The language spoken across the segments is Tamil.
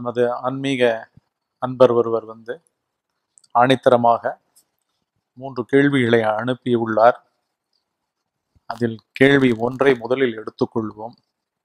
நமது ஆன்மீக அன்பர் ஒருவர் வந்து ஆணித்தரமாக மூன்று கேள்விகளை அனுப்பியுள்ளார் அதில் கேள்வி ஒன்றை முதலில் எடுத்துக்கொள்வோம்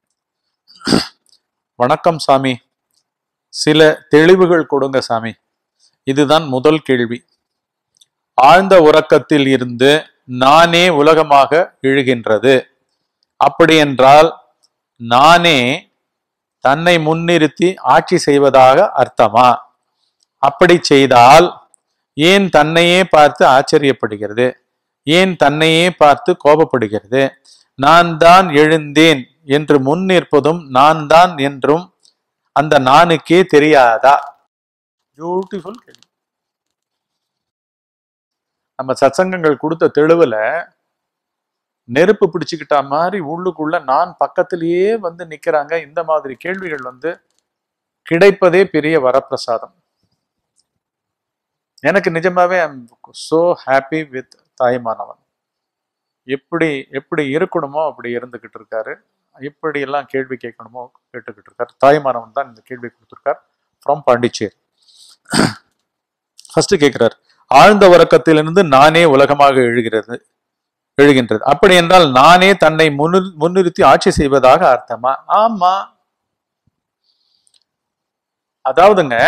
வணக்கம் சாமி சில தெளிவுகள் கொடுங்க சாமி இதுதான் முதல் கேள்வி ஆழ்ந்த உறக்கத்தில் இருந்து நானே உலகமாக எழுகின்றது அப்படி என்றால் நானே தன்னை முன்னிறுத்தி ஆட்சி செய்வதாக அர்த்தமா அப்படி செய்தால் ஏன் தன்னையே பார்த்து ஆச்சரியப்படுகிறது ஏன் தன்னையே பார்த்து கோபப்படுகிறது நான் தான் எழுந்தேன் என்று முன் நிற்பதும் நான் தான் என்றும் அந்த நானுக்கே தெரியாதா பியூட்டிஃபுல் கேள்வி நம்ம சத்சங்கங்கள் கொடுத்த தெளிவுல நெருப்பு பிடிச்சுக்கிட்ட மாதிரி உள்ளுக்குள்ள நான் பக்கத்திலேயே வந்து நிக்கிறாங்க இந்த மாதிரி கேள்விகள் வந்து கிடைப்பதே பெரிய வரப்பிரசாதம் எனக்கு நிஜமாவே ஐம் சோ ஹாப்பி வித் தாய்மானவன் எப்படி எப்படி இருக்கணுமோ அப்படி இருந்துகிட்டு இருக்காரு எப்படி எல்லாம் கேள்வி கேட்கணுமோ கேட்டுக்கிட்டு இருக்காரு தாய்மானவன் தான் இந்த கேள்வி கொடுத்திருக்கார் ஃப்ரம் பாண்டிச்சேரி ஃபர்ஸ்ட் கேட்கிறார் ஆழ்ந்த உறக்கத்திலிருந்து நானே உலகமாக எழுகிறது எழுகின்றது அப்படி என்றால் நானே தன்னை முன்னு முன்னிறுத்தி ஆட்சி செய்வதாக அர்த்தமா ஆமா அதாவதுங்க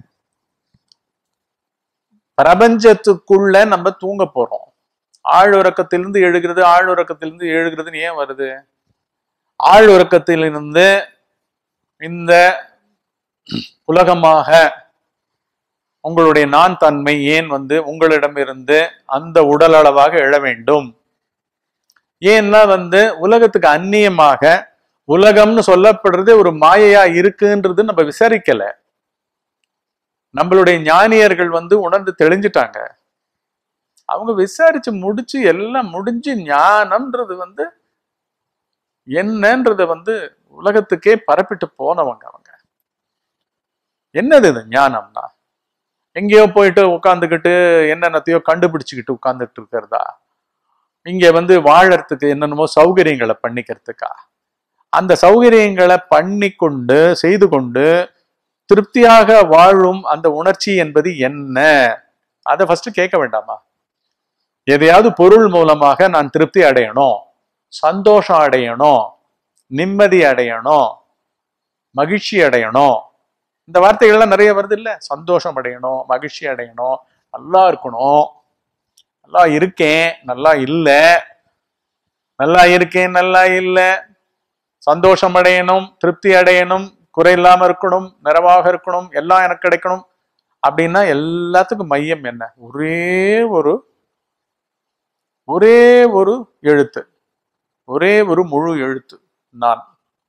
பிரபஞ்சத்துக்குள்ள நம்ம தூங்க போறோம் ஆழ் உறக்கத்திலிருந்து எழுகிறது ஆழ் உறக்கத்திலிருந்து எழுகிறதுன்னு ஏன் வருது ஆழ் உறக்கத்திலிருந்து இந்த உலகமாக உங்களுடைய நான் தன்மை ஏன் வந்து உங்களிடமிருந்து அந்த உடல் அளவாக எழ வேண்டும் ஏன்னா வந்து உலகத்துக்கு அந்நியமாக உலகம்னு சொல்லப்படுறது ஒரு மாயையா இருக்குன்றது நம்ம விசாரிக்கல நம்மளுடைய ஞானியர்கள் வந்து உணர்ந்து தெளிஞ்சிட்டாங்க அவங்க விசாரிச்சு முடிச்சு எல்லாம் முடிஞ்சு ஞானம்ன்றது வந்து என்னன்றத வந்து உலகத்துக்கே பரப்பிட்டு போனவங்க அவங்க என்னது இது ஞானம்னா எங்கேயோ போயிட்டு உட்காந்துக்கிட்டு என்னென்னத்தையோ கண்டுபிடிச்சுக்கிட்டு உட்கார்ந்துட்டு இருக்கிறதா இங்க வந்து வாழறதுக்கு என்னென்னமோ சௌகரியங்களை பண்ணிக்கிறதுக்கா அந்த சௌகரியங்களை பண்ணி கொண்டு செய்து கொண்டு திருப்தியாக வாழும் அந்த உணர்ச்சி என்பது என்ன அதை ஃபர்ஸ்ட் கேட்க வேண்டாமா எதையாவது பொருள் மூலமாக நான் திருப்தி அடையணும் சந்தோஷம் அடையணும் நிம்மதி அடையணும் மகிழ்ச்சி அடையணும் இந்த வார்த்தைகள்லாம் நிறைய வருது இல்ல சந்தோஷம் அடையணும் மகிழ்ச்சி அடையணும் நல்லா இருக்கணும் நல்லா இருக்கேன் நல்லா இல்லை நல்லா இருக்கேன் நல்லா இல்லை சந்தோஷம் அடையணும் திருப்தி அடையணும் குறை இல்லாம இருக்கணும் நிறைவாக இருக்கணும் எல்லாம் எனக்கு கிடைக்கணும் அப்படின்னா எல்லாத்துக்கும் மையம் என்ன ஒரே ஒரு ஒரே ஒரு எழுத்து ஒரே ஒரு முழு எழுத்து நான்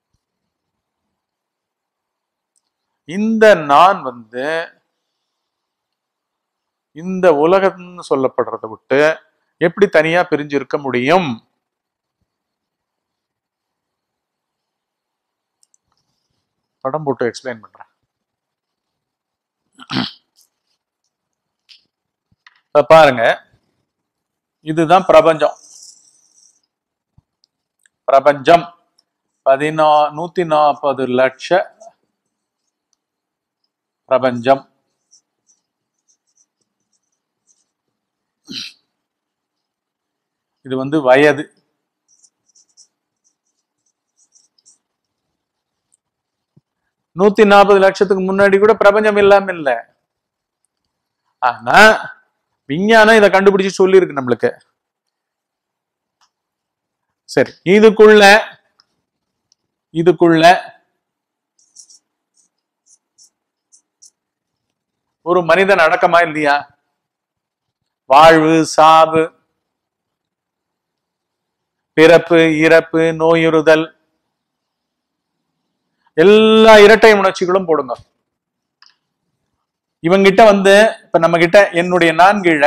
இந்த நான் வந்து இந்த உலகம்னு சொல்லப்படுறதை விட்டு எப்படி தனியா பிரிஞ்சு இருக்க முடியும் படம் போட்டு எக்ஸ்பிளைன் பண்றேன் இப்ப பாருங்க இதுதான் பிரபஞ்சம் பிரபஞ்சம் பதினா நூத்தி நாற்பது லட்ச பிரபஞ்சம் இது வந்து வயது நூத்தி நாற்பது லட்சத்துக்கு முன்னாடி கூட பிரபஞ்சம் இல்லாம இல்ல ஆனா விஞ்ஞானம் இதை கண்டுபிடிச்சு சொல்லியிருக்கு நம்மளுக்கு சரி இதுக்குள்ள இதுக்குள்ள ஒரு மனிதன் அடக்கமா இல்லையா வாழ்வு சாவு பிறப்பு இறப்பு நோயுறுதல் எல்லா இரட்டை உணர்ச்சிகளும் போடுங்க இவங்கிட்ட வந்து இப்ப நம்ம கிட்ட என்னுடைய நான்கீழ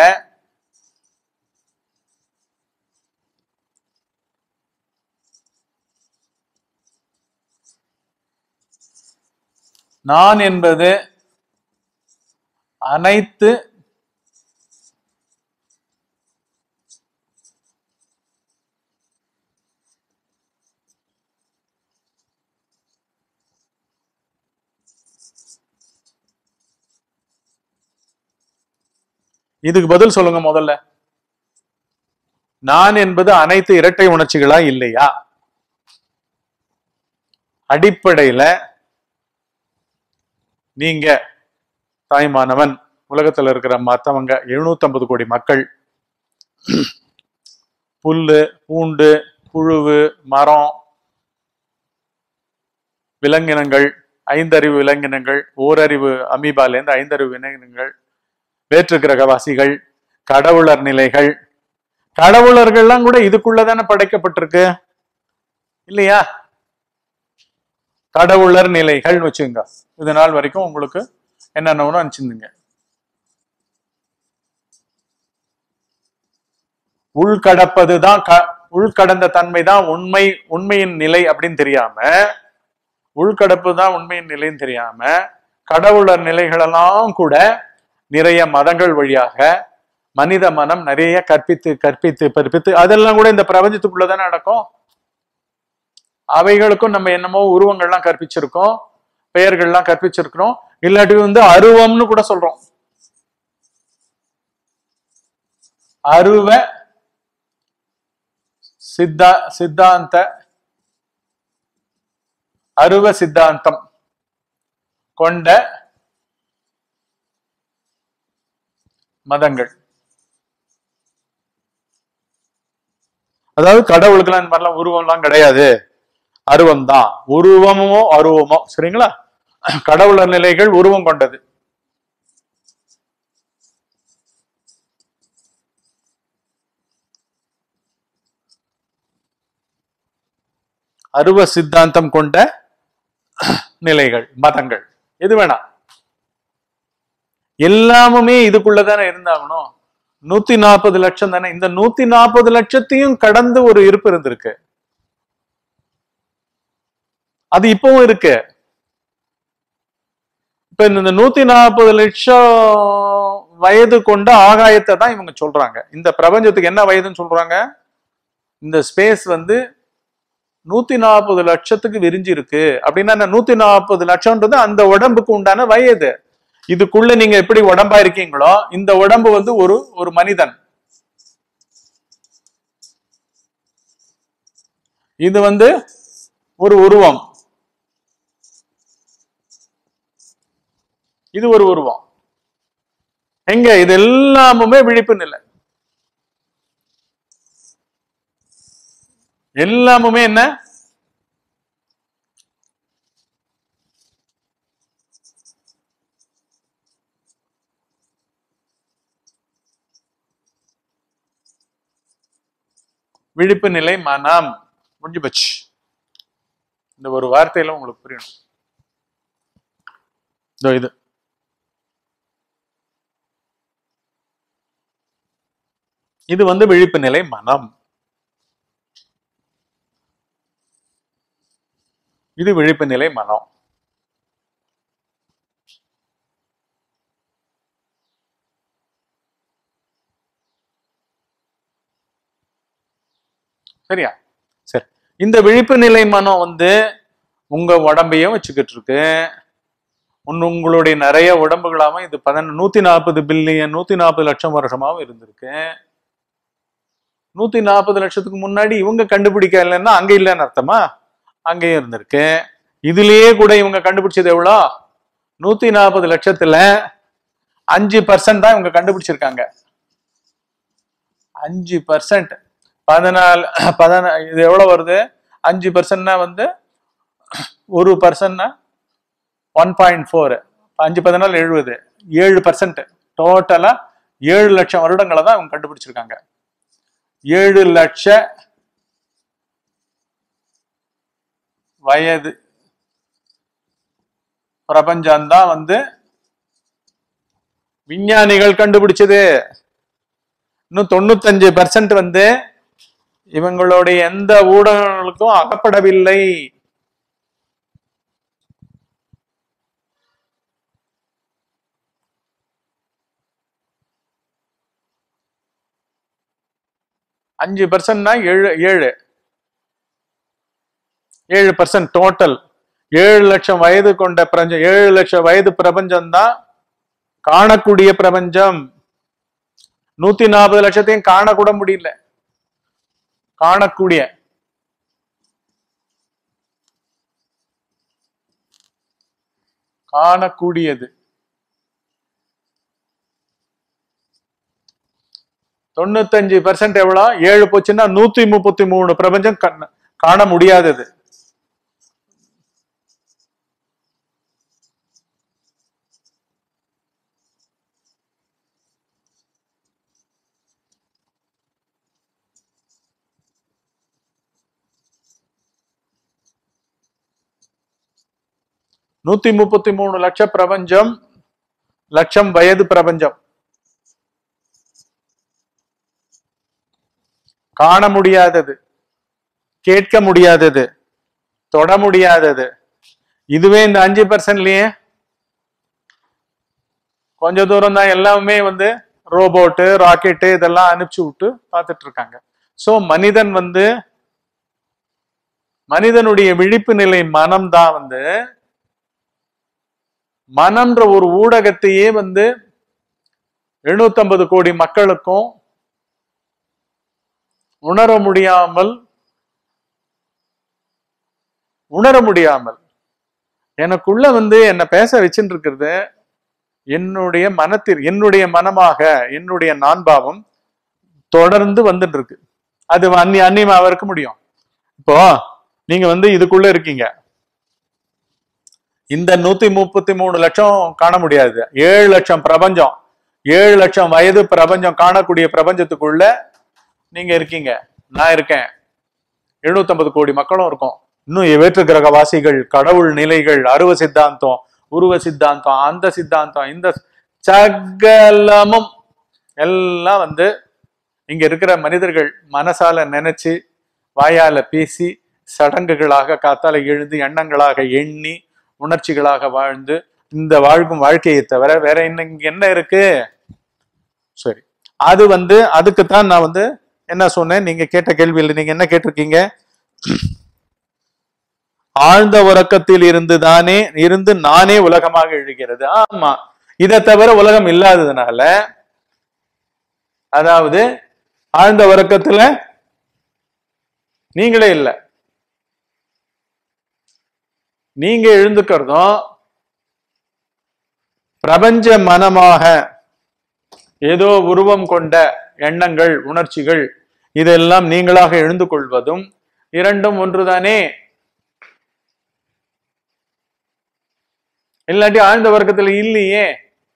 நான் என்பது அனைத்து இதுக்கு பதில் சொல்லுங்க முதல்ல நான் என்பது அனைத்து இரட்டை உணர்ச்சிகளா இல்லையா அடிப்படையில நீங்க தாய்மானவன் உலகத்துல இருக்கிற மத்தவங்க 750 கோடி மக்கள் புல்லு பூண்டு புழுவு மரம் விலங்கினங்கள் ஐந்தறிவு விலங்கினங்கள் ஓரறிவு அமீபாலேருந்து ஐந்தறிவு விலங்கினங்கள் வேற்று கிரகவாசிகள் கடவுளர் நிலைகள் கடவுளர்கள்லாம் கூட இதுக்குள்ளதானே படைக்கப்பட்டிருக்கு இல்லையா கடவுளர் நிலைகள் வச்சுங்க இது நாள் வரைக்கும் உங்களுக்கு என்னென்ன அனுப்பிச்சிருந்துங்க உள்கடப்பதுதான் க- உள்கடந்த தன்மை தான் உண்மை உண்மையின் நிலை அப்படின்னு தெரியாம உள்கடப்பு தான் உண்மையின் நிலைன்னு தெரியாம கடவுளர் நிலைகளெல்லாம் கூட நிறைய மதங்கள் வழியாக மனித மனம் நிறைய கற்பித்து கற்பித்து கற்பித்து அதெல்லாம் கூட இந்த பிரபஞ்சத்துக்குள்ளதானே நடக்கும் அவைகளுக்கும் நம்ம என்னமோ உருவங்கள்லாம் கற்பிச்சிருக்கோம் பெயர்கள்லாம் கற்பிச்சிருக்கிறோம் இல்லாட்டி வந்து அருவம்னு கூட சொல்றோம் அருவ சித்தா சித்தாந்த அருவ சித்தாந்தம் கொண்ட மதங்கள் அதாவது கடவுளுக்கெல்லாம் இந்த மாதிரிலாம் உருவம்லாம் கிடையாது அருவம் தான் உருவமோ அருவமோ சரிங்களா கடவுளர் நிலைகள் உருவம் கொண்டது அருவ சித்தாந்தம் கொண்ட நிலைகள் மதங்கள் எது வேணாம் எல்லாமுமே இதுக்குள்ளதானே இருந்தாகணும் நூத்தி நாற்பது லட்சம் தானே இந்த நூத்தி நாற்பது லட்சத்தையும் கடந்து ஒரு இருப்பு இருந்திருக்கு அது இப்பவும் இருக்கு இப்ப இந்த நூத்தி நாற்பது லட்சம் வயது கொண்ட ஆகாயத்தை தான் இவங்க சொல்றாங்க இந்த பிரபஞ்சத்துக்கு என்ன வயதுன்னு சொல்றாங்க இந்த ஸ்பேஸ் வந்து நூத்தி நாற்பது லட்சத்துக்கு விரிஞ்சு இருக்கு அப்படின்னா என்ன நூத்தி நாற்பது லட்சம்ன்றது அந்த உடம்புக்கு உண்டான வயது இதுக்குள்ள நீங்க எப்படி உடம்பா இருக்கீங்களோ இந்த உடம்பு வந்து ஒரு ஒரு மனிதன் இது வந்து ஒரு உருவம் இது ஒரு உருவம் எங்க இது எல்லாமுமே விழிப்பு நிலை எல்லாமுமே என்ன விழிப்பு நிலை மனம் முடிஞ்சு போச்சு இந்த ஒரு வார்த்தையில உங்களுக்கு புரியணும் இதோ இது இது வந்து விழிப்பு நிலை மனம் இது விழிப்பு நிலை மனம் சரியா சரி இந்த விழிப்பு நிலை மனம் வந்து உங்க உடம்பையும் வச்சுக்கிட்டு இருக்கு உன் உங்களுடைய நிறைய உடம்புகளாவும் இது பதின நூத்தி நாற்பது பில்லியன் நூத்தி நாற்பது லட்சம் வருஷமாவும் இருந்திருக்கு நூத்தி நாற்பது லட்சத்துக்கு முன்னாடி இவங்க கண்டுபிடிக்க இல்லைன்னா அங்க இல்லைன்னு அர்த்தமா அங்கேயும் இருந்திருக்கு இதுலயே கூட இவங்க கண்டுபிடிச்சது எவ்வளோ நூத்தி நாற்பது லட்சத்துல அஞ்சு பர்சன்ட் தான் இவங்க கண்டுபிடிச்சிருக்காங்க அஞ்சு பர்சன்ட் பதினாலு பதினா இது எவ்வளவு வருது அஞ்சு பர்சன்ட்னா வந்து ஒரு பர்சன்ட்னா ஒன் பாயிண்ட் ஃபோர் அஞ்சு பதினாலு எழுபது ஏழு பர்சன்ட் டோட்டலா ஏழு லட்சம் வருடங்களை தான் இவங்க கண்டுபிடிச்சிருக்காங்க ஏழு லட்ச வயது பிரபஞ்சம்தான் வந்து விஞ்ஞானிகள் கண்டுபிடிச்சது இன்னும் தொண்ணூத்தஞ்சு பர்சன்ட் வந்து இவங்களுடைய எந்த ஊடகங்களுக்கும் அகப்படவில்லை அஞ்சு பர்சன்ட்னா ஏழு ஏழு ஏழு பர்சன்ட் டோட்டல் ஏழு லட்சம் வயது கொண்ட பிரபஞ்சம் ஏழு லட்சம் வயது பிரபஞ்சம் தான் காணக்கூடிய பிரபஞ்சம் நூத்தி நாற்பது லட்சத்தையும் காணக்கூட முடியல காணக்கூடிய காணக்கூடியது தொண்ணூத்தஞ்சு பெர்சென்ட் எவ்வளவு ஏழு போச்சுன்னா நூத்தி முப்பத்தி மூணு பிரபஞ்சம் கண்ண- காண முடியாதது நூத்தி முப்பத்தி மூணு லட்ச பிரபஞ்சம் லட்சம் வயது பிரபஞ்சம் காண முடியாதது கேட்க முடியாதது தொட முடியாதது இதுவே இந்த அஞ்சு பர்சன்ட்லயே கொஞ்ச தூரம் தான் எல்லாமே வந்து ரோபோட்டு ராக்கெட்டு இதெல்லாம் அனுப்பிச்சு விட்டு பார்த்துட்டு இருக்காங்க சோ மனிதன் வந்து மனிதனுடைய விழிப்பு நிலை மனம் தான் வந்து மனம்ன்ற ஒரு ஊடகத்தையே வந்து 750 கோடி மக்களுக்கும் உணர முடியாமல் உணர முடியாமல் எனக்குள்ள வந்து என்ன பேச வச்சுட்டு இருக்கிறது என்னுடைய மனத்தில் என்னுடைய மனமாக என்னுடைய நான்பாவம் தொடர்ந்து வந்துட்டு இருக்கு அது அன்னி அந்நியமா இருக்க முடியும் இப்போ நீங்க வந்து இதுக்குள்ள இருக்கீங்க இந்த நூத்தி முப்பத்தி மூணு லட்சம் காண முடியாது ஏழு லட்சம் பிரபஞ்சம் ஏழு லட்சம் வயது பிரபஞ்சம் காணக்கூடிய பிரபஞ்சத்துக்குள்ள நீங்க இருக்கீங்க நான் இருக்கேன் 750 கோடி மக்களும் இருக்கோம் இன்னும் வேற்று கிரகவாசிகள் கடவுள் நிலைகள் அருவ சித்தாந்தம் உருவ சித்தாந்தம் அந்த சித்தாந்தம் இந்த சகலமும் எல்லாம் வந்து இங்க இருக்கிற மனிதர்கள் மனசால நினைச்சு வாயால பேசி சடங்குகளாக காத்தால எழுந்து எண்ணங்களாக எண்ணி உணர்ச்சிகளாக வாழ்ந்து இந்த வாழ்க்கும் வாழ்க்கையை தவிர வேற என்ன இங்க என்ன இருக்கு சரி அது வந்து அதுக்குத்தான் நான் வந்து என்ன சொன்னேன் நீங்க கேட்ட கேள்வியில் நீங்க என்ன கேட்டிருக்கீங்க ஆழ்ந்த உறக்கத்தில் இருந்து தானே இருந்து நானே உலகமாக எழுகிறது ஆமா இதை தவிர உலகம் இல்லாததுனால அதாவது ஆழ்ந்த உறக்கத்துல நீங்களே இல்லை நீங்க எழுந்துக்கிறதும் பிரபஞ்ச மனமாக ஏதோ உருவம் கொண்ட எண்ணங்கள் உணர்ச்சிகள் இதெல்லாம் நீங்களாக எழுந்து கொள்வதும் இரண்டும் ஒன்றுதானே இல்லாட்டி ஆழ்ந்த வர்க்கத்துல இல்லையே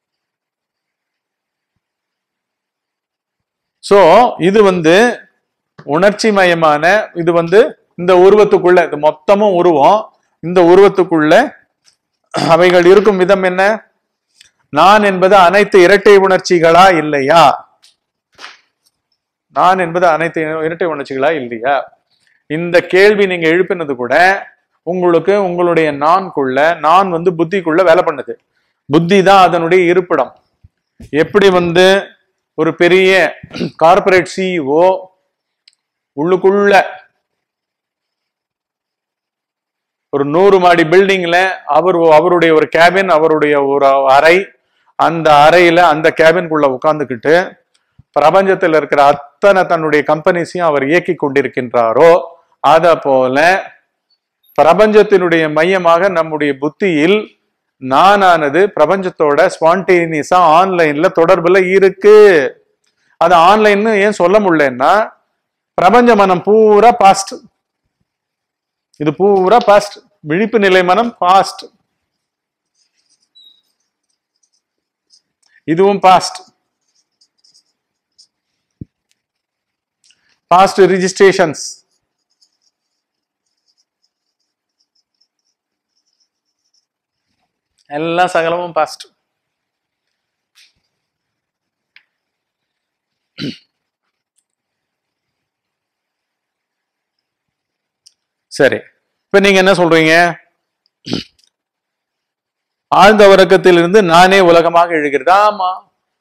சோ இது வந்து உணர்ச்சி மயமான இது வந்து இந்த உருவத்துக்குள்ள இது மொத்தமும் உருவம் இந்த உருவத்துக்குள்ள அவைகள் இருக்கும் விதம் என்ன நான் என்பது அனைத்து இரட்டை உணர்ச்சிகளா இல்லையா நான் என்பது அனைத்து இரட்டை உணர்ச்சிகளா இல்லையா இந்த கேள்வி நீங்க எழுப்பினது கூட உங்களுக்கு உங்களுடைய நான்குள்ள நான் வந்து புத்திக்குள்ள வேலை பண்ணுது புத்தி தான் அதனுடைய இருப்பிடம் எப்படி வந்து ஒரு பெரிய கார்பரேட் சிஇஓ உள்ளுக்குள்ள ஒரு நூறு மாடி பில்டிங்ல அவர் அவருடைய ஒரு கேபின் அவருடைய ஒரு அறை அந்த அறையில அந்த கேபின்குள்ள உட்கார்ந்துக்கிட்டு பிரபஞ்சத்தில் இருக்கிற அத்தனை தன்னுடைய கம்பெனிஸையும் அவர் இயக்கி கொண்டிருக்கின்றாரோ அத போல பிரபஞ்சத்தினுடைய மையமாக நம்முடைய புத்தியில் நானானது பிரபஞ்சத்தோட ஸ்பான்டேனியஸா ஆன்லைன்ல தொடர்புல இருக்கு அது ஆன்லைன்னு ஏன் சொல்ல முடியலன்னா பிரபஞ்ச மனம் பூரா பாஸ்ட் இது பூரா பாஸ்ட் விழிப்பு நிலை மனம் பாஸ்ட் இதுவும் பாஸ்ட் பாஸ்ட் ரிஜிஸ்ட்ரேஷன்ஸ் எல்லாம் சகலமும் பாஸ்ட் சரி இப்ப நீங்க என்ன சொல்றீங்க ஆழ்ந்த உறக்கத்திலிருந்து நானே உலகமாக எழுகிறது ஆமா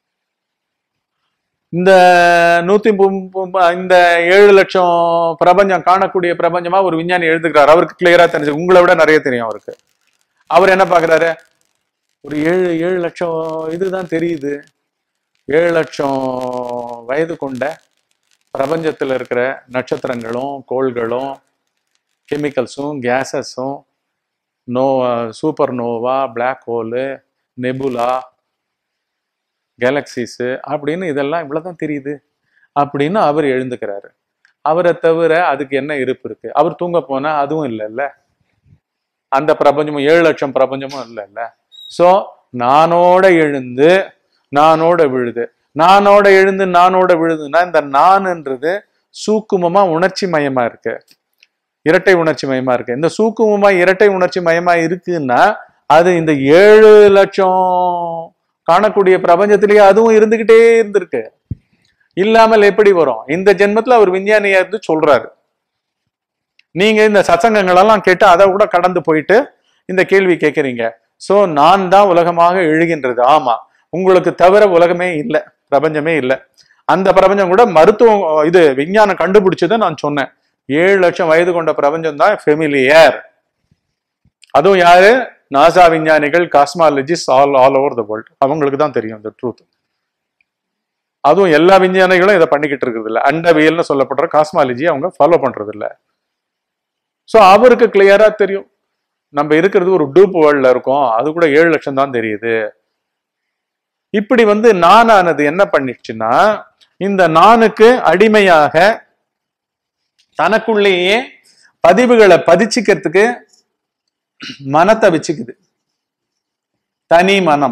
இந்த நூத்தி மு- மு- இந்த ஏழு லட்சம் பிரபஞ்சம் காணக்கூடிய பிரபஞ்சமா ஒரு விஞ்ஞானி எழுதுகிறார் அவருக்கு கிளியரா தெரிஞ்சு உங்களை விட நிறைய தெரியும் அவருக்கு அவர் என்ன பாக்குறாரு ஒரு ஏழு ஏழு லட்சம் இதுதான் தெரியுது ஏழு லட்சம் வயது கொண்ட பிரபஞ்சத்தில் இருக்கிற நட்சத்திரங்களும் கோள்களும் கெமிக்கல்ஸும் கேஸஸும் no supernova black hole nebula galaxies அப்படின்னு இதெல்லாம் இவ்வளவுதான் தெரியுது அப்படின்னு அவர் எழுந்துக்கிறாரு அவரை தவிர அதுக்கு என்ன இருப்பு இருக்கு அவர் தூங்க போனா அதுவும் இல்லைல்ல அந்த பிரபஞ்சமும் ஏழு லட்சம் பிரபஞ்சமும் இல்லைல்ல ஸோ நானோட எழுந்து நானோட விழுது நானோட எழுந்து நானோட விழுதுன்னா இந்த நான்ன்றது சூக்குமமா உணர்ச்சி மயமா இருக்கு இரட்டை உணர்ச்சி மயமா இருக்கு இந்த சூக்குமமா இரட்டை உணர்ச்சி மயமா இருக்குன்னா அது இந்த ஏழு லட்சம் காணக்கூடிய பிரபஞ்சத்திலேயே அதுவும் இருந்துகிட்டே இருந்திருக்கு இல்லாமல் எப்படி வரும் இந்த ஜென்மத்துல அவர் விஞ்ஞானியா இருந்து சொல்றாரு நீங்க இந்த சத்சங்கங்கள் எல்லாம் கேட்டு அதை கூட கடந்து போயிட்டு இந்த கேள்வி கேட்குறீங்க சோ நான் தான் உலகமாக எழுகின்றது ஆமா உங்களுக்கு தவிர உலகமே இல்லை பிரபஞ்சமே இல்லை அந்த பிரபஞ்சம் கூட மருத்துவம் இது விஞ்ஞானம் கண்டுபிடிச்சதை நான் சொன்னேன் ஏழு லட்சம் வயது கொண்ட பிரபஞ்சம் தான் ஃபெமிலியர் அதுவும் யாரு நாசா விஞ்ஞானிகள் cosmologist all all over the world அவங்களுக்கு தான் தெரியும் இந்த ட்ரூத் அதுவும் எல்லா விஞ்ஞானிகளும் இதை பண்ணிக்கிட்டு இருக்கிறது இல்லை அண்டவியல்னு சொல்லப்படுற காஸ்மாலஜி அவங்க ஃபாலோ பண்றது இல்லை ஸோ அவருக்கு கிளியரா தெரியும் நம்ம இருக்கிறது ஒரு டூப் வேர்ல்ட்ல இருக்கோம் அது கூட ஏழு லட்சம் தான் தெரியுது இப்படி வந்து நானானது என்ன பண்ணிடுச்சுன்னா இந்த நானுக்கு அடிமையாக தனக்குள்ளேயே பதிவுகளை பதிச்சுக்கிறதுக்கு மனத்தை வச்சுக்குது தனி மனம்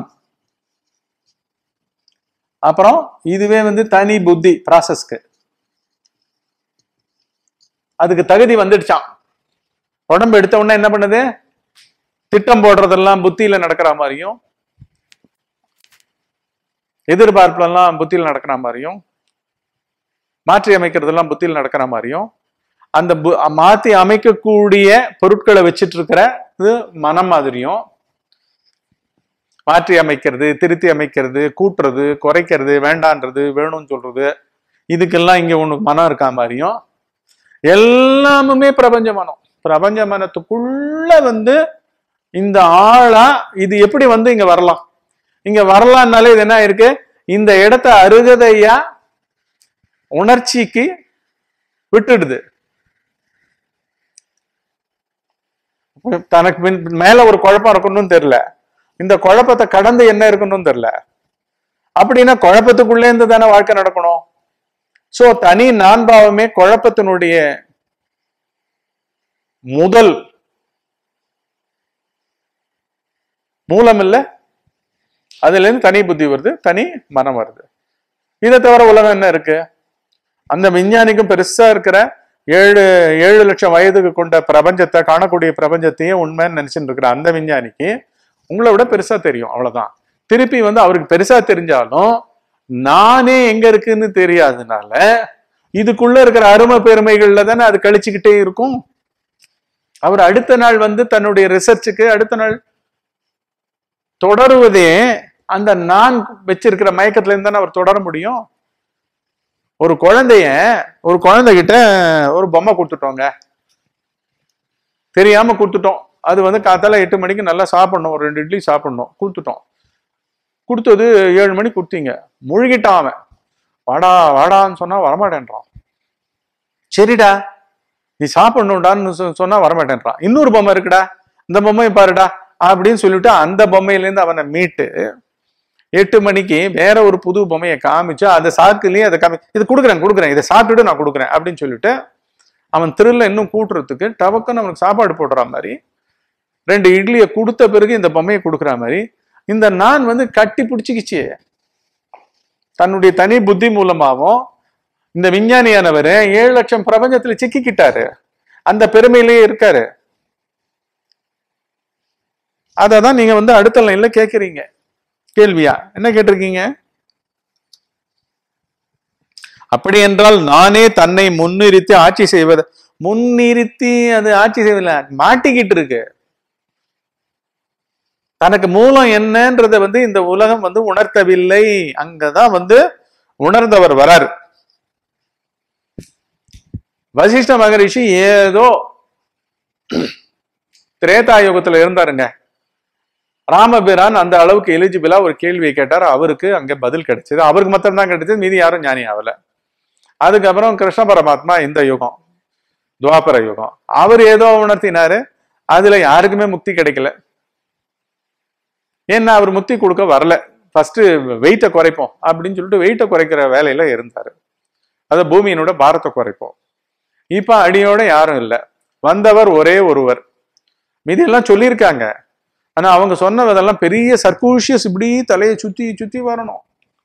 அப்புறம் இதுவே வந்து தனி புத்தி ப்ராசஸ்க்கு அதுக்கு தகுதி வந்துடுச்சான் உடம்பு எடுத்த உடனே என்ன பண்ணுது திட்டம் போடுறதெல்லாம் புத்தியில நடக்கிற மாதிரியும் எதிர்பார்ப்புலாம் புத்தியில் நடக்கிற மாதிரியும் மாற்றி அமைக்கிறதெல்லாம் புத்தியில் நடக்கிற மாதிரியும் அந்த பு- மாத்தி அமைக்கக்கூடிய பொருட்களை வச்சிட்டு இருக்கிற இது மனம் மாதிரியும் மாற்றி அமைக்கிறது திருத்தி அமைக்கிறது கூட்டுறது குறைக்கிறது வேண்டான்றது வேணும்னு சொல்றது இதுக்கெல்லாம் இங்க ஒண்ணு மனம் இருக்கா மாதிரியும் எல்லாமுமே பிரபஞ்ச மனம் பிரபஞ்ச மனத்துக்குள்ள வந்து இந்த ஆளா இது எப்படி வந்து இங்க வரலாம் இங்க வரலாம்னாலே இது என்ன இருக்கு இந்த இடத்த அருகதையா உணர்ச்சிக்கு விட்டுடுது தனக்கு பின் மேல ஒரு குழப்பம் இருக்கணும்னு தெரியல இந்த குழப்பத்தை கடந்து என்ன இருக்கணும்னு தெரியல அப்படின்னா குழப்பத்துக்குள்ளே இருந்து தானே வாழ்க்கை நடக்கணும் சோ தனி நான்பாவமே குழப்பத்தினுடைய முதல் மூலம் இல்ல அதுல இருந்து தனி புத்தி வருது தனி மனம் வருது இதை தவிர உலகம் என்ன இருக்கு அந்த விஞ்ஞானிக்கும் பெருசா இருக்கிற ஏழு ஏழு லட்சம் வயதுக்கு கொண்ட பிரபஞ்சத்தை காணக்கூடிய பிரபஞ்சத்தையும் உண்மைன்னு நினைச்சுட்டு இருக்கிற அந்த விஞ்ஞானிக்கு உங்களை விட பெருசா தெரியும் அவ்வளவுதான் திருப்பி வந்து அவருக்கு பெருசா தெரிஞ்சாலும் நானே எங்க இருக்குன்னு தெரியாதனால இதுக்குள்ள இருக்கிற அருமை பெருமைகள்ல தானே அது கழிச்சுக்கிட்டே இருக்கும் அவர் அடுத்த நாள் வந்து தன்னுடைய ரிசர்ச்சுக்கு அடுத்த நாள் தொடருவதே அந்த நான் வச்சிருக்கிற மயக்கத்துல இருந்து தானே அவர் தொடர முடியும் ஒரு குழந்தைய ஒரு குழந்தைகிட்ட ஒரு பொம்மை கொடுத்துட்டோங்க தெரியாம கொடுத்துட்டோம் அது வந்து காத்தால எட்டு மணிக்கு நல்லா சாப்பிடணும் ஒரு ரெண்டு இட்லி சாப்பிடணும் கொடுத்துட்டோம் கொடுத்தது ஏழு மணிக்கு கொடுத்தீங்க முழுகிட்டான் அவன் வாடா வாடான்னு சொன்னா வரமாட்டேன்றான் சரிடா நீ சாப்பிடணும்டான்னு சொ- சொன்னா வரமாட்டேன்றான் இன்னொரு பொம்மை இருக்குடா இந்த பொம்மையை பாருடா அப்படின்னு சொல்லிட்டு அந்த பொம்மையிலேருந்து அவனை மீட்டு எட்டு மணிக்கு வேற ஒரு புது பொம்மையை காமிச்சு அந்த சாக்குலயே அதை காமி இது கொடுக்குறேன் கொடுக்குறேன் இதை சாப்பிட்டுட்டு நான் கொடுக்குறேன் அப்படின்னு சொல்லிட்டு அவன் திருள்ள இன்னும் கூட்டுறதுக்கு டபக்குன்னு அவனுக்கு சாப்பாடு போடுற மாதிரி ரெண்டு இட்லியை கொடுத்த பிறகு இந்த பொம்மையை கொடுக்குற மாதிரி இந்த நான் வந்து கட்டி பிடிச்சிக்கிச்சு தன்னுடைய தனி புத்தி மூலமாகவும் இந்த விஞ்ஞானியானவர் ஏழு லட்சம் பிரபஞ்சத்துல சிக்கிக்கிட்டாரு அந்த பெருமையிலேயே இருக்காரு அதை தான் நீங்க வந்து அடுத்த லைன்ல கேக்குறீங்க கேள்வியா என்ன கேட்டிருக்கீங்க அப்படி என்றால் நானே தன்னை முன்னிறுத்தி ஆட்சி செய்வது முன்னிறுத்தி அது ஆட்சி செய்வதில்ல மாட்டிக்கிட்டு இருக்கு தனக்கு மூலம் என்னன்றத வந்து இந்த உலகம் வந்து உணர்த்தவில்லை அங்கதான் வந்து உணர்ந்தவர் வராரு வசிஷ்ட மகரிஷி ஏதோ திரேதா யுகத்துல இருந்தாருங்க ராமபிரான் அந்த அளவுக்கு எலிஜிபிளா ஒரு கேள்வியை கேட்டார் அவருக்கு அங்க பதில் கிடைச்சது அவருக்கு மாத்திரம் தான் கிடைச்சது மீதி யாரும் ஞானி ஆகல அதுக்கப்புறம் கிருஷ்ண பரமாத்மா இந்த யுகம் துவாபர யுகம் அவர் ஏதோ உணர்த்தினாரு அதுல யாருக்குமே முக்தி கிடைக்கல ஏன்னா அவர் முக்தி கொடுக்க வரல ஃபர்ஸ்ட் வெயிட்டை குறைப்போம் அப்படின்னு சொல்லிட்டு வெயிட்டை குறைக்கிற வேலையில இருந்தாரு அது பூமியினோட பாரத்தை குறைப்போம் இப்ப அடியோட யாரும் இல்லை வந்தவர் ஒரே ஒருவர் மீதி எல்லாம் சொல்லியிருக்காங்க ஆனா அவங்க சொன்னதெல்லாம் பெரிய சர்க்கூஷியஸ் இப்படி தலையை சுத்தி சுத்தி வரணும்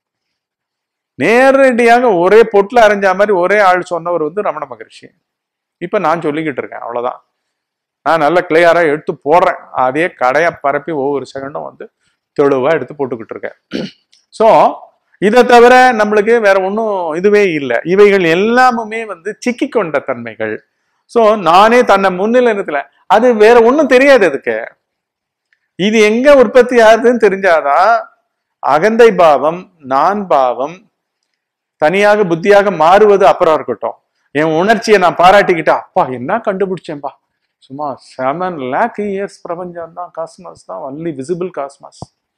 நேரடியாக ஒரே பொட்டில் அரைஞ்ச மாதிரி ஒரே ஆள் சொன்னவர் வந்து ரமண மகரிஷி இப்ப நான் சொல்லிக்கிட்டு இருக்கேன் அவ்வளவுதான் நான் நல்ல கிளியரா எடுத்து போடுறேன் அதே கடையை பரப்பி ஒவ்வொரு செகண்டும் வந்து தெளிவா எடுத்து போட்டுக்கிட்டு இருக்கேன் ஸோ இதை தவிர நம்மளுக்கு வேற ஒன்றும் இதுவே இல்லை இவைகள் எல்லாமுமே வந்து சிக்கி கொண்ட தன்மைகள் ஸோ நானே தன்னை முன்னிலைத்துல அது வேற ஒன்றும் தெரியாது அதுக்கு இது எங்க உற்பத்தி ஆகுதுன்னு தெரிஞ்சாதான் அகந்தை பாவம் நான் பாவம் தனியாக புத்தியாக மாறுவது அப்புறம் இருக்கட்டும் என் உணர்ச்சியை நான் பாராட்டிக்கிட்டா அப்பா என்ன கண்டுபிடிச்சேன்பா சும்மா செவன் லேக் இயர்ஸ் பிரபஞ்சம் தான் காஸ்மாஸ் தான் only visible cosmos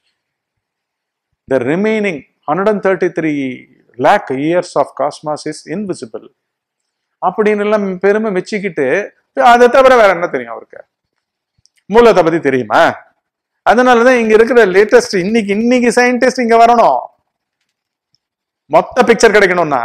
the remaining hundred and thirty three lakh years of cosmos is invisible அப்படின்னு எல்லாம் பெருமை மெச்சிக்கிட்டு அதை தவிர வேற என்ன தெரியும் அவருக்கு மூலத்தை பத்தி தெரியுமா அதனாலதான் இங்க இருக்கிற லேட்டஸ்ட் இன்னைக்கு இன்னைக்கு சயின்டிஸ்ட் இங்க வரணும் மொத்த பிக்சர் கிடைக்கணும்னா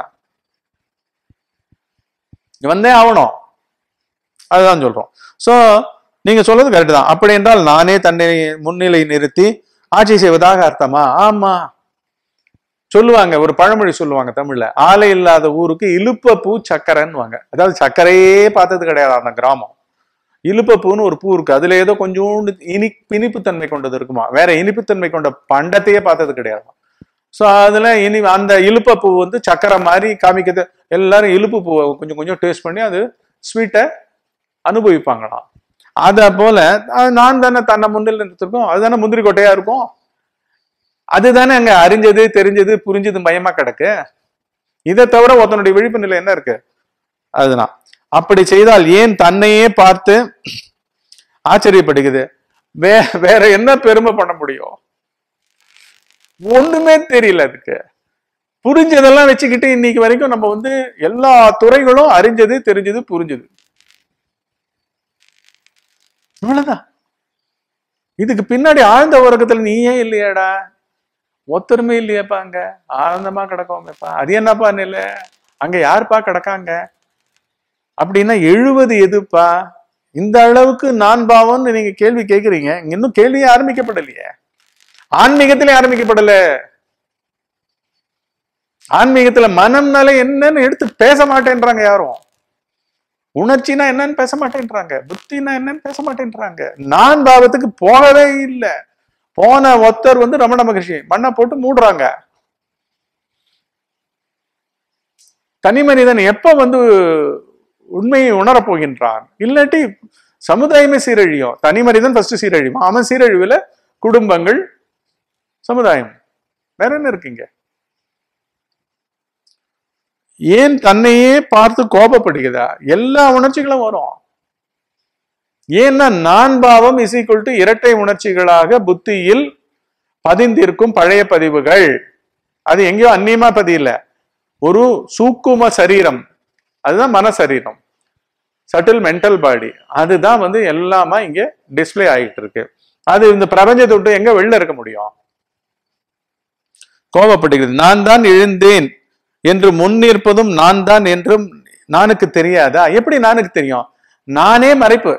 வந்தே ஆகணும் அதுதான் சொல்றோம் சோ நீங்க சொல்றது கரெக்ட் தான் அப்படி என்றால் நானே தன்னை முன்னிலை நிறுத்தி ஆட்சி செய்வதாக அர்த்தமா ஆமா சொல்லுவாங்க ஒரு பழமொழி சொல்லுவாங்க தமிழ்ல ஆலை இல்லாத ஊருக்கு இலுப்ப பூ சக்கரைன்னுவாங்க அதாவது சர்க்கரையே பார்த்தது கிடையாது அந்த கிராமம் இலுப்ப பூன்னு ஒரு பூ இருக்கு அதுல ஏதோ கொஞ்சோண்டு இனி இனிப்புத்தன்மை கொண்டது இருக்குமா வேற இனிப்புத்தன்மை கொண்ட பண்டத்தையே பார்த்தது கிடையாது ஸோ அதுல இனி அந்த இலுப்ப பூ வந்து சக்கரை மாதிரி காமிக்கிறது எல்லாரும் இலுப்பு பூவை கொஞ்சம் கொஞ்சம் டேஸ்ட் பண்ணி அது ஸ்வீட்டை அனுபவிப்பாங்களாம் அத போல அஹ் நான் தானே தன்னை முன்னில் நிறுத்திருக்கோம் அதுதானே முந்திரி கொட்டையா இருக்கும் அதுதானே அங்க அறிஞ்சது தெரிஞ்சது புரிஞ்சது பயமா கிடக்கு இதை தவிர ஒருத்தனுடைய விழிப்பு நிலை என்ன இருக்கு அதுதான் அப்படி செய்தால் ஏன் தன்னையே பார்த்து ஆச்சரியப்படுகிறது வே வேற என்ன பெருமை பண்ண முடியும் ஒண்ணுமே தெரியல அதுக்கு புரிஞ்சதெல்லாம் வச்சுக்கிட்டு இன்னைக்கு வரைக்கும் நம்ம வந்து எல்லா துறைகளும் அறிஞ்சது தெரிஞ்சது புரிஞ்சது இவ்வளவுதான் இதுக்கு பின்னாடி ஆழ்ந்த உறக்கத்துல நீயே இல்லையாடா ஒத்தருமே இல்லையாப்பா அங்க ஆனந்தமா கிடக்கோமேப்பா அது என்னப்பா நில அங்க யாருப்பா கிடக்காங்க அப்படின்னா எழுவது எதுப்பா இந்த அளவுக்கு நான் பாவம்னு நீங்க கேள்வி கேக்குறீங்க இங்க இன்னும் கேள்வியே ஆரம்பிக்கப்படலையே ஆன்மீகத்திலே ஆரம்பிக்கப்படல ஆன்மீகத்துல மனம்னால என்னன்னு எடுத்து பேச மாட்டேன்றாங்க யாரும் உணர்ச்சினா என்னன்னு பேச மாட்டேன்றாங்க புத்தினா என்னன்னு பேச மாட்டேன்றாங்க நான் பாவத்துக்கு போகவே இல்லை போன ஒருத்தர் வந்து ரமண மகர்ஷி மண்ணை போட்டு மூடுறாங்க தனி மனிதன் எப்ப வந்து உண்மையை உணரப் போகின்றான் இல்லாட்டி சமுதாயமே சீரழியும் தனி மனிதன் ஃபர்ஸ்ட் சீரழியும் அவன் சீரழிவுல குடும்பங்கள் சமுதாயம் வேற என்ன இருக்குங்க ஏன் தன்னையே பார்த்து கோபப்படுகிறதா எல்லா உணர்ச்சிகளும் வரும் ஏன்னா நான் பாவம் இஸ் ஈக்குவல் டு இரட்டை உணர்ச்சிகளாக புத்தியில் பதிந்திருக்கும் பழைய பதிவுகள் அது எங்கேயோ அந்நியமா பதியல ஒரு சூக்கும சரீரம் அதுதான் மன சரீரம் சட்டில் மென்டல் பாடி அதுதான் வந்து எல்லாமா இங்க டிஸ்ப்ளே ஆகிட்டு இருக்கு அது இந்த பிரபஞ்சத்தை விட்டு எங்க வெளில இருக்க முடியும் கோபப்படுகிறது நான் தான் எழுந்தேன் என்று முன்னிற்பதும் நான் தான் என்றும் நானுக்கு தெரியாதா எப்படி நானுக்கு தெரியும் நானே மறைப்பு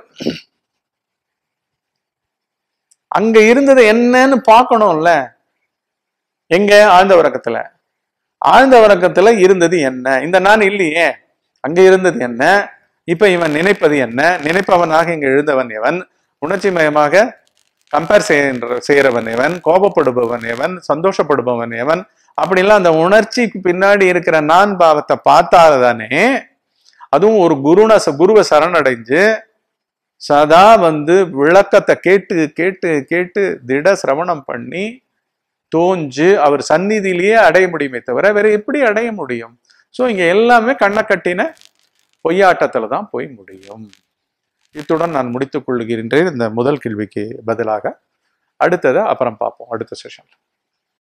அங்க இருந்தது என்னன்னு பார்க்கணும்ல எங்க ஆழ்ந்த உறக்கத்துல ஆழ்ந்த உறக்கத்துல இருந்தது என்ன இந்த நான் இல்லையே அங்க இருந்தது என்ன இப்ப இவன் நினைப்பது என்ன நினைப்பவனாக இங்க எழுந்தவன் எவன் உணர்ச்சி மயமாக கம்பேர் செய்கின்ற செய்கிறவன் எவன் கோபப்படுபவன் எவன் சந்தோஷப்படுபவன் எவன் அப்படிலாம் அந்த உணர்ச்சிக்கு பின்னாடி இருக்கிற நான் பாவத்தை பார்த்தாதானே அதுவும் ஒரு குருன குருவை சரணடைஞ்சு சதா வந்து விளக்கத்தை கேட்டு கேட்டு கேட்டு திட சிரவணம் பண்ணி தோஞ்சு அவர் சந்நிதியிலேயே அடைய முடியுமே தவிர வேற எப்படி அடைய முடியும் ஸோ இங்க எல்லாமே கண்ணை கட்டின பொய்யாட்டத்துல தான் போய் முடியும் இத்துடன் நான் முடித்துக் கொள்கின்றேன் இந்த முதல் கேள்விக்கு பதிலாக அடுத்ததை அப்புறம் பார்ப்போம் அடுத்த செஷன்ல